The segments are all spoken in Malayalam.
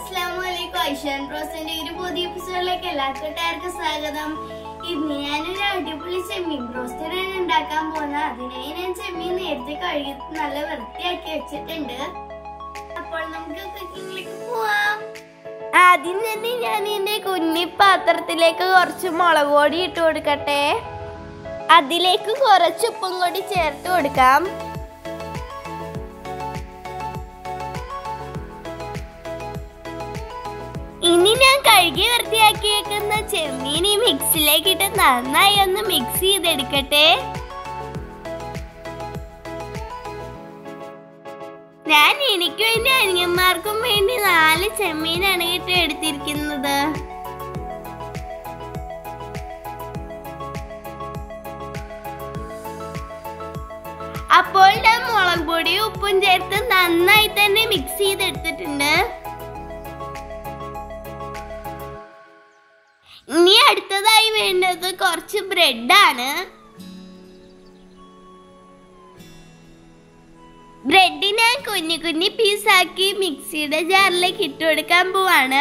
അസ്സാമലൈക്കും ഐഷാൻ പ്രോസിന്റെ ഒരു പുതിയ എപ്പിസോഡിലേക്ക് എല്ലാ കൂട്ടുകാർക്കും സ്വാഗതം ഇന്ന് ഞാനൊരു അടിപൊളി ചെമ്മീൻ ബ്രോസ്റ്ററാണ് ഉണ്ടാക്കാൻ പോകുന്നത് അതിനായി ഞാൻ ചെമ്മീൻ നേരത്തെ കഴുകി നല്ല വൃത്തിയാക്കി വെച്ചിട്ടുണ്ട് അപ്പോൾ നമുക്ക് കുക്കിങ്ങിലേക്ക് പോവാം ആദ്യം തന്നെ ഞാൻ എന്റെ കുഞ്ഞി പാത്രത്തിലേക്ക് കുറച്ച് മുളക് പൊടി ഇട്ട് കൊടുക്കട്ടെ അതിലേക്ക് കുറച്ച് ഉപ്പും കൂടി ചേർത്ത് കൊടുക്കാം ഇനി ഞാൻ കഴുകി വൃത്തിയാക്കിയേക്കുന്ന ചെമ്മീൻ ഈ മിക്സിലേക്ക് ഇട്ട് നന്നായി ഒന്ന് മിക്സ് ചെയ്തെടുക്കട്ടെ ഞാൻ എനിക്കും എന്റെ അനിയന്മാർക്കും വേണ്ടി നാല് ചെമ്മീനാണ് ഇട്ട് എടുത്തിരിക്കുന്നത് അപ്പോൾ ഞാൻ മുളക് പൊടിയും ഉപ്പും ചേർത്ത് നന്നായി തന്നെ മിക്സ് ചെയ്തെടുത്തിട്ടുണ്ട് ഇനി അടുത്തതായി വേണ്ടത് കുറച്ച് ബ്രെഡാണ് ബ്രെഡ് ഞാൻ കുഞ്ഞു കുഞ്ഞു പീസാക്കി മിക്സിയുടെ ജാറിലേക്ക് ഇട്ട് കൊടുക്കാൻ പോവാണ്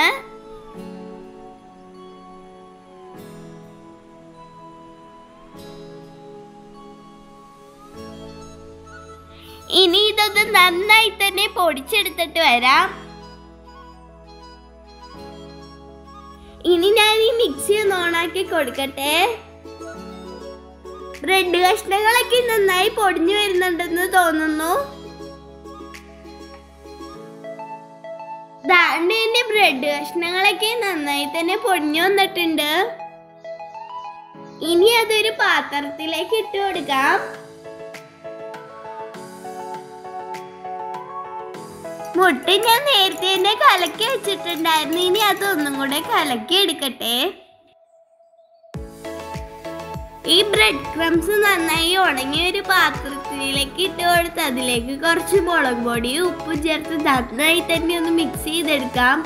ഇനി ഇതൊന്ന് നന്നായി തന്നെ പൊടിച്ചെടുത്തിട്ട് വരാം ഇനി ഞാൻ ഈ മിക്സി ഒന്ന് ഓണാക്കി കൊടുക്കട്ടെ ബ്രെഡ് കഷ്ണങ്ങളൊക്കെ നന്നായി പൊടിഞ്ഞു വരുന്നുണ്ടെന്ന് തോന്നുന്നു ദാണ്ട് എന്റെ ബ്രെഡ് കഷ്ണങ്ങളൊക്കെ നന്നായി തന്നെ പൊടിഞ്ഞു വന്നിട്ടുണ്ട് ഇനി അതൊരു പാത്രത്തിലേക്ക് ഇട്ട് കൊടുക്കാം മുട്ട ഞാൻ നേരത്തെ തന്നെ കലക്കി വെച്ചിട്ടുണ്ടായിരുന്നു ഇനി അതൊന്നും കൂടെ കലക്കി എടുക്കട്ടെ ഈ ബ്രെഡ് ക്രംസ് നന്നായി ഉണങ്ങിയ ഒരു പാത്രത്തിലേക്ക് ഇട്ട് കൊടുത്ത് അതിലേക്ക് കുറച്ച് മുളക് പൊടിയും ഉപ്പും ചേർത്ത് നന്നായി തന്നെ ഒന്ന് മിക്സ് ചെയ്തെടുക്കാം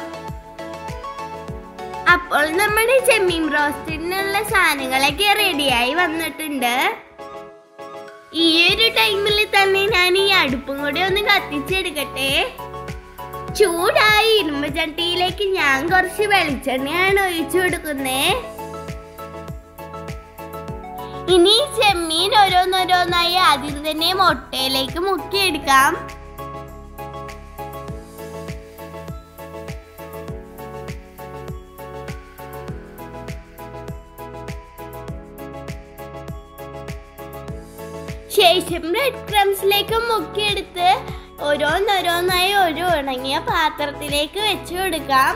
അപ്പോൾ നമ്മുടെ ചെമ്മീൻ റോസ്റ്റിനുള്ള സാധനങ്ങളൊക്കെ റെഡിയായി വന്നിട്ടുണ്ട് ഈ ഒരു ടൈമിൽ തന്നെ ഞാൻ ഈ അടുപ്പും കൂടി ഒന്ന് കത്തിച്ചെടുക്കട്ടെ ചൂടായി ഇരുമ്പ് ചട്ടിയിലേക്ക് ഞാൻ കുറച്ച് വെളിച്ചെണ്ണയാണ് ഒഴിച്ചു കൊടുക്കുന്നേ ഇനി ഈ ചെമ്മീൻ ഓരോന്നോരോന്നായി ആദ്യം തന്നെ മുട്ടയിലേക്ക് മുക്കിയെടുക്കാം ശേഷം ബ്രെഡ് ക്രംസിലേക്ക് മുക്കിയെടുത്ത് ഓരോന്നോരോന്നായി ഒരു ഉണങ്ങിയ പാത്രത്തിലേക്ക് വെച്ചു കൊടുക്കാം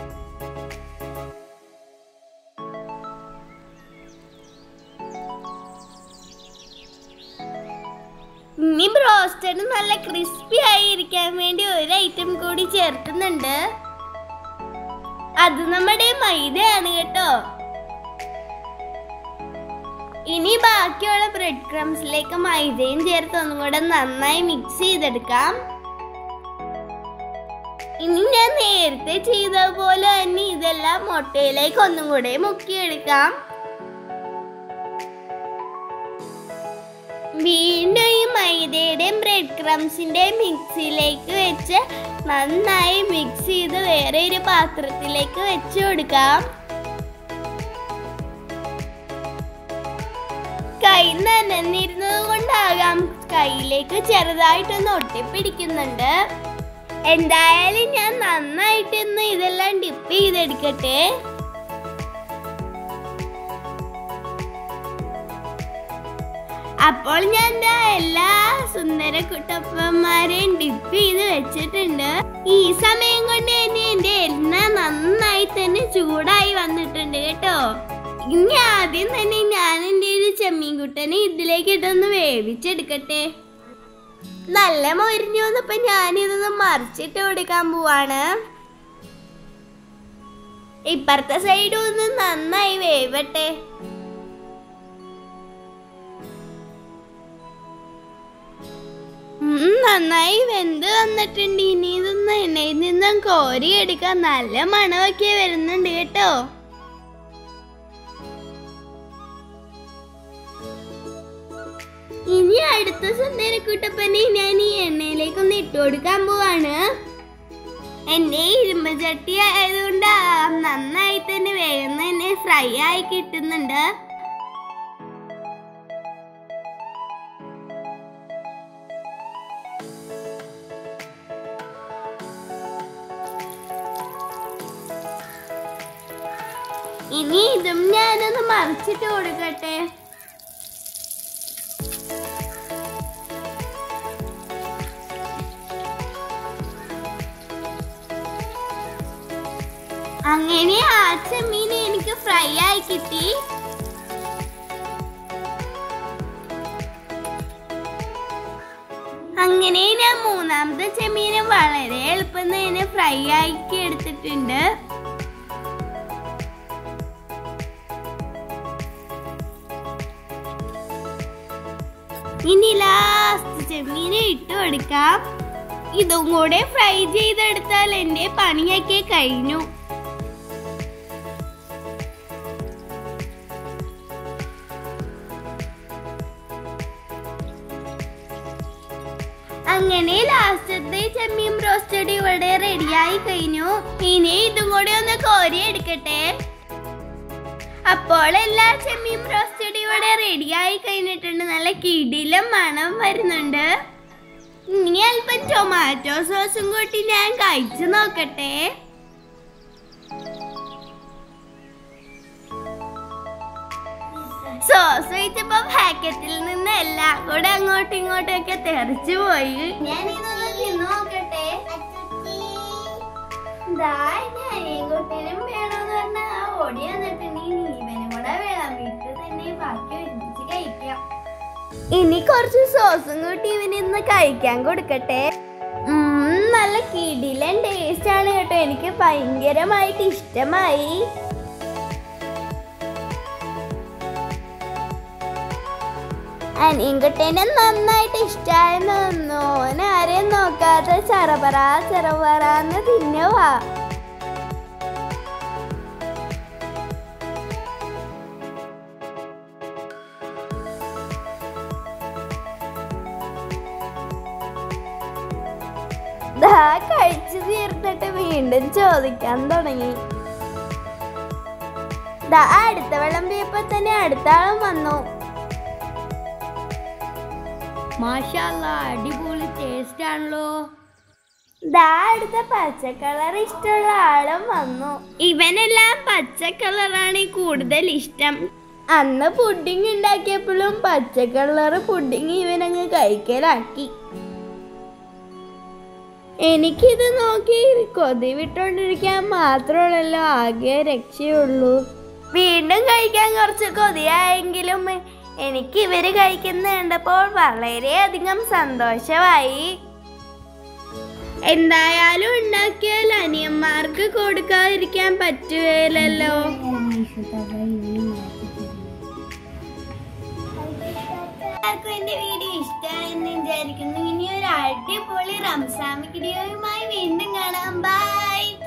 ഇനി ബ്രോസ്റ്റഡ് നല്ല ക്രിസ്പി ആയി ഇരിക്കാൻ വേണ്ടി ഒരു ഐറ്റം കൂടി ചേർക്കുന്നുണ്ട് അത് നമ്മുടെ മൈദയാണ് കേട്ടോ ഇനി ബാക്കിയുള്ള ബ്രെഡ് ക്രംസിലേക്ക് മൈദയും ചേർത്ത് ഒന്നും കൂടെ നന്നായി മിക്സ് ചെയ്തെടുക്കാം ഇനി ഞാൻ നേരത്തെ ചെയ്ത പോലെ തന്നെ ഇതെല്ലാം മുട്ടയിലേക്ക് ഒന്നും കൂടെ മുക്കിയെടുക്കാം വീണ്ടും ഈ മൈദയുടെയും ബ്രെഡ് ക്രംസിന്റെയും മിക്സിയിലേക്ക് വെച്ച് നന്നായി മിക്സ് ചെയ്ത് വേറെ ഒരു പാത്രത്തിലേക്ക് വെച്ചു കൊടുക്കാം കൈ നനഞ്ഞിരുന്നത് കൊണ്ടാകാം കയ്യിലേക്ക് ചെറുതായിട്ടൊന്ന് ഒട്ടിപ്പിടിക്കുന്നുണ്ട് എന്തായാലും ഞാൻ നന്നായിട്ട് ഇന്ന് ഇതെല്ലാം ഡിപ്പ് ചെയ്തെടുക്കട്ടെ അപ്പോൾ ഞാൻ ദാ എല്ലാ സുന്ദര കുട്ടപ്പന്മാരെയും ഡിപ്പ് ചെയ്ത് വെച്ചിട്ടുണ്ട് ഈ സമയം കൊണ്ട് തന്നെ എന്റെ എണ്ണ നന്നായി തന്നെ ചൂടായി വന്നിട്ടുണ്ട് കേട്ടോ ഇനി ആദ്യം തന്നെ ഞാൻ എൻ്റെ ഒരു ചെമ്മീൻ കുട്ടനെ ഇതിലേക്ക് ഇട്ടൊന്ന് വേവിച്ചെടുക്കട്ടെ നല്ല മൊരിഞ്ഞു വന്നപ്പോ ഞാനിതൊന്ന് മറിച്ചിട്ട് കൊടുക്കാൻ പോവാണ് ഇപ്പുറത്തെ സൈഡ് ഒന്ന് നന്നായി വേവട്ടെ ഉം, നന്നായി വെന്ത് വന്നിട്ടുണ്ട് ഇനി ഇതൊന്ന് എണ്ണയിൽ നിന്നും കോരി എടുക്കാൻ നല്ല മണമൊക്കെ വരുന്നുണ്ട് കേട്ടോ ഇനി അടുത്ത സുന്ദരക്കുട്ടപ്പനെ ഞാൻ ഈ എണ്ണയിലേക്ക് ഒന്ന് ഇട്ട് കൊടുക്കാൻ പോവാണ് എന്റെ ഇരുമ്പ് ചട്ടി ആയതുകൊണ്ട് നന്നായി തന്നെ വേഗം തന്നെ ഫ്രൈ ആയി കിട്ടുന്നുണ്ട് ഇനി ഇതും ഞാനൊന്ന് മറിച്ചിട്ട് കൊടുക്കട്ടെ അങ്ങനെ ആ ചെമ്മീൻ എനിക്ക് ഫ്രൈ ആയി കിട്ടി അങ്ങനെ ഞാൻ മൂന്നാമത്തെ ചെമ്മീനെ വളരെ എളുപ്പം തന്നെ ഫ്രൈ ആക്കി എടുത്തിട്ടുണ്ട് ഇനി ലാസ്റ്റ് ചെമ്മീനെ ഇട്ട് കൊടുക്കാം ഇതും കൂടെ ഫ്രൈ ചെയ്തെടുത്താൽ എന്റെ പണിയൊക്കെ കഴിഞ്ഞു അങ്ങനെ ലാസ്റ്റത്തെ ചെമ്മീൻ റോസ്റ്റഡ് ഇവിടെ റെഡിയായി കഴിഞ്ഞു ഇനി ഇതും കൂടി ഒന്ന് കോരി എടുക്കട്ടെ അപ്പോൾ എല്ലാ ചെമ്മീൻ റോസ്റ്റഡ് ഇവിടെ റെഡിയായി കഴിഞ്ഞിട്ടുണ്ട് നല്ല കിടിലും മണം വരുന്നുണ്ട് ഇനി അല്പം ടൊമാറ്റോ സോസും കൂട്ടി ഞാൻ കഴിച്ചു നോക്കട്ടെ സോസ് ഒഴിച്ചപ്പോ പാക്കറ്റിൽ നിന്ന് എല്ലാം കൂടെ അങ്ങോട്ടും ഇങ്ങോട്ടും ഒക്കെ തെറിച്ചു പോയി ഞാൻ ഇതൊന്ന് തിന്നു നോക്കട്ടെ ദാ എന്റെ അനിയൻകുട്ടനും വേണമെന്ന് പറഞ്ഞാ ആ ഓടി വന്നിട്ടുണ്ടെങ്കിൽ ഇവനും കൂടെ വേണം വീട്ടിൽ തന്നെ ബാക്കി ഒരുമിച്ച് കഴിക്കാം ഇനി കുറച്ച് സോസും കൂട്ടി ഇവനിന്ന് കഴിക്കാൻ കൊടുക്കട്ടെ ഉം, നല്ല കിടിലൻ ടേസ്റ്റ് ആണ് കേട്ടോ എനിക്ക് ഭയങ്കരമായിട്ട് ഇഷ്ടമായി അനിയൻകുട്ടേനെ നന്നായിട്ട് ഇഷ്ടമായെന്ന് തോന്നുന്നു ഓൻ ആരെയും നോക്കാതെ ചെറപറ ചെറപറാന്ന് തിന്നുവാ ദാ കഴിച്ചു തീർത്തിട്ട് വീണ്ടും ചോദിക്കാൻ തുടങ്ങി ദാ അടുത്ത വിളമ്പിയപ്പോ തന്നെ അടുത്ത ആളും വന്നു മാഷാല്ല അടിപൊളി ടേസ്റ്റ് ആണല്ലോ ദാ അടുത്ത പച്ച കളർ ഇഷ്ടമുള്ള ആളും വന്നു ഇവനെല്ലാം പച്ച കളറാണ് കൂടുതൽ ഇഷ്ടം അന്ന് പുഡിങ് ഉണ്ടാക്കിയപ്പോഴും പച്ച കളർ പുഡിങ് ഇവനങ്ങ് കഴിക്കലാക്കി എനിക്കിത് നോക്കി കൊതി വിട്ടോണ്ടിരിക്കാൻ മാത്രമല്ലല്ലോ ആകെ രക്ഷയുള്ളൂ വീണ്ടും കഴിക്കാൻ കുറച്ച് കൊതിയായെങ്കിലും എനിക്ക് ഇവര് കഴിക്കുന്ന കണ്ടപ്പോൾ വളരെയധികം സന്തോഷമായി എന്തായാലും ഉണ്ടാക്കിയാൽ അനിയന്മാർക്ക് കൊടുക്കാതിരിക്കാൻ പറ്റുകയില്ലല്ലോ എല്ലാവർക്കും എന്റെ വീഡിയോ ഇഷ്ടമായെന്ന് വിചാരിക്കുന്നു ഇനി ഒരു അടിപൊളി റംസാൻ വീഡിയോയുമായി വീണ്ടും കാണാം ബൈ